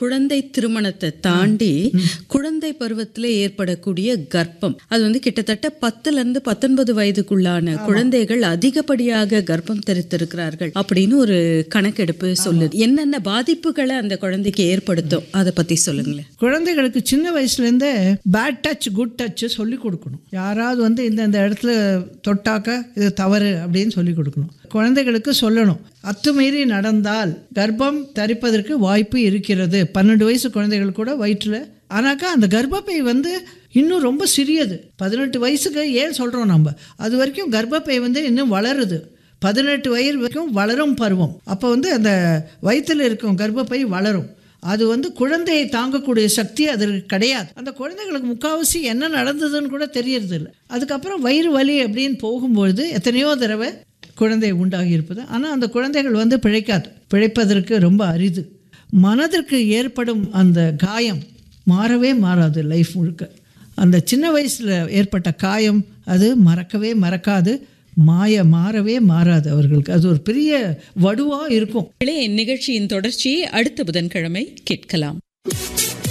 குழந்தை திருமணத்தை தாண்டி குழந்தை பருவத்தில் ஏற்படக்கூடிய கர்ப்பம் அது வந்து கிட்டத்தட்ட பத்துல இருந்து பத்தொன்பது வயதுக்குள்ளான குழந்தைகள் அதிகப்படியாக கர்ப்பம் தெரித்திருக்கிறார்கள் அப்படின்னு ஒரு கணக்கெடுப்பு சொல்லுது என்னென்ன பாதிப்புகளை அந்த குழந்தைக்கு ஏற்படுத்தும் அதை பத்தி சொல்லுங்களேன் குழந்தைகளுக்கு சின்ன வயசுலேருந்தே பேட் டச் குட் டச் சொல்லி கொடுக்கணும் யாராவது வந்து இந்த இந்த இடத்துல தொட்டாக்க இது தவறு அப்படின்னு சொல்லி கொடுக்கணும் குழந்தைகளுக்கு சொல்லணும் அத்துமீறி நடந்தால் கர்ப்பம் தரிப்பதற்கு வாய்ப்பு இருக்கிறது பன்னெண்டு வயசு குழந்தைகள் கூட வயிற்றில் ஆனாக்கா அந்த கர்ப்பப்பை வந்து இன்னும் ரொம்ப சிறியது பதினெட்டு வயசுக்கு ஏன் சொல்கிறோம் நம்ம அது வரைக்கும் கர்ப்பப்பை வந்து இன்னும் வளருது பதினெட்டு வயது வரைக்கும் வளரும் பருவம் அப்போ வந்து அந்த வயிற்றில் இருக்கும் கர்ப்பப்பை வளரும் அது வந்து குழந்தையை தாங்கக்கூடிய சக்தி அதற்கு கிடையாது அந்த குழந்தைகளுக்கு முக்கால்வாசி என்ன நடந்ததுன்னு கூட தெரியறது இல்லை அதுக்கப்புறம் வயிறு வலி அப்படின்னு போகும்பொழுது எத்தனையோ தடவை குழந்தை உண்டாகி இருப்பது ஆனால் அந்த குழந்தைகள் வந்து பிழைக்காது பிழைப்பதற்கு ரொம்ப அரிது மனதிற்கு ஏற்படும் அந்த காயம் மாறவே மாறாது லைஃப் முழுக்க அந்த சின்ன வயசில் ஏற்பட்ட காயம் அது மறக்கவே மறக்காது மாய மாறவே மாறாது அவர்களுக்கு அது ஒரு பெரிய வடுவாக இருக்கும் நிகழ்ச்சியின் தொடர்ச்சியை அடுத்த புதன்கிழமை கேட்கலாம்